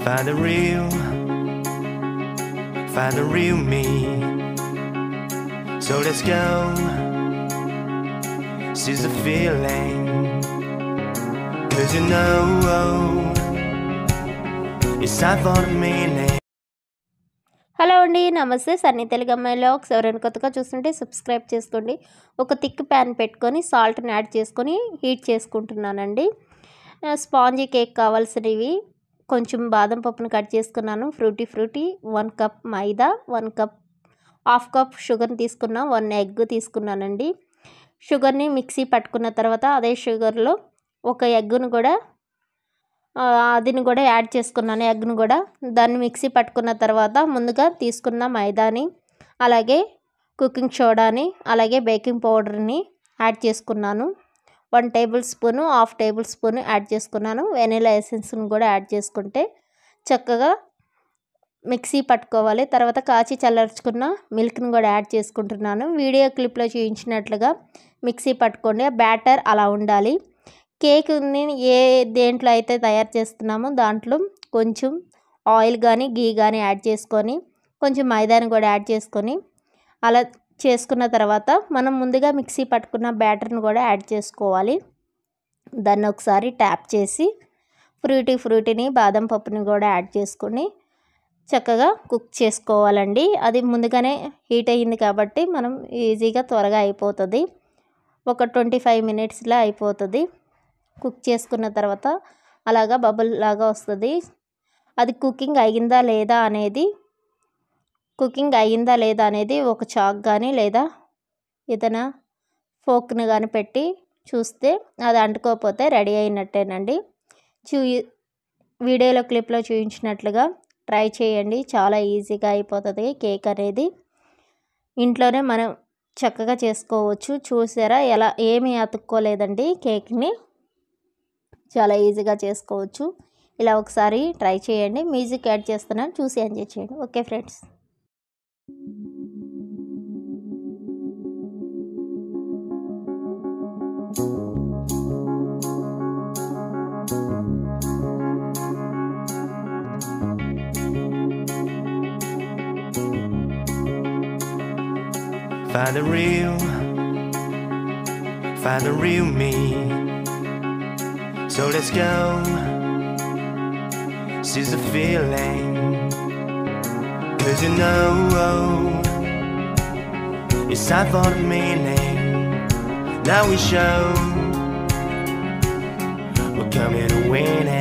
Find the real, find the real me. So let's go. Seize the feeling. Cause you know it's time for the meaning. Hello అండి నమస్తే సన్నీ తెలుగు అమ్మాయిలో ఎవరైనా కొత్తగా చూస్తుంటే subscribe చేసుకోండి ఒక థిక్ ప్యాన్ పెట్టుకొని సాల్ట్ని యాడ్ చేసుకొని హీట్ చేసుకుంటున్నానండి ఆ, స్పాంజీ కేక్ కావాల్సినవి కొంచెం బాదం పప్పును కట్ చేసుకున్నాను frooti frooti one cup maida one cup half cup షుగర్ని తీసుకున్నా వన్ ఎగ్ తీసుకున్నానండి షుగర్ని మిక్సీ పట్టుకున్న తర్వాత అదే షుగర్లో ఒక ఎగ్గును కూడా ఆ, అదిని కూడా యాడ్ చేసుకున్నాను ఎగ్ను కూడా దాన్ని మిక్సీ పట్టుకున్న తర్వాత ముందుగా తీసుకున్న మైదాని అలాగే కుకింగ్ సోడాని అలాగే బేకింగ్ పౌడర్ని యాడ్ చేసుకున్నాను one tablespoon half tablespoon add చేసుకున్నాను వెనిలా ఎసెన్స్ని కూడా యాడ్ చేసుకుంటే చక్కగా మిక్సీ పట్టుకోవాలి తర్వాత కాచి చల్లార్చుకున్న మిల్క్ని కూడా యాడ్ చేసుకుంటున్నాను వీడియో క్లిప్లో చూపించినట్లుగా మిక్సీ పట్టుకోండి ఆ బ్యాటర్ అలా ఉండాలి కేక్ని ఏ దేంట్లో అయితే తయారు చేస్తున్నామో దాంట్లో కొంచెం ఆయిల్ కానీ గీ కానీ యాడ్ చేసుకొని కొంచెం మైదాని కూడా యాడ్ చేసుకొని అలా చేసుకున్న తర్వాత మనం ముందుగా మిక్సీ పట్టుకున్న బ్యాటర్ని కూడా యాడ్ చేసుకోవాలి దాన్ని ఒకసారి ట్యాప్ చేసి ఫ్రూటీ ఫ్రూటీని బాదం పప్పుని కూడా యాడ్ చేసుకొని చక్కగా కుక్ చేసుకోవాలండి అది ముందుగానే హీట్ అయ్యింది కాబట్టి మనం ఈజీగా త్వరగా అయిపోతుంది ఒక ట్వంటీ ఫైవ్ మినిట్స్లో అయిపోతుంది కుక్ చేసుకున్న తర్వాత అలాగా బబుల్ లాగా వస్తుంది అది కుకింగ్ అయ్యిందా లేదా అనేది కుకింగ్ అయ్యిందా లేదా అనేది ఒక చాక్ కానీ లేదా ఏదైనా ఫోక్ని కానీ పెట్టి చూస్తే అది అంటుకోకపోతే రెడీ అయినట్టేనండి చూ వీడియోలో క్లిప్లో చూపించినట్లుగా ట్రై చేయండి చాలా ఈజీగా అయిపోతుంది కేక్ అనేది ఇంట్లోనే మనం చక్కగా చేసుకోవచ్చు చూసారా ఎలా ఏమీ అతుక్కోలేదండి కేక్ని చాలా ఈజీగా చేసుకోవచ్చు ఇలా ఒకసారి ట్రై చేయండి మ్యూజిక్ యాడ్ చేస్తున్నాను చూసి ఎంజాయ్ చేయండి okay friends Find the real, find the real me. So let's go. Seize the feeling. Cause you know it's time for the meaning. Now we show we're coming to win it.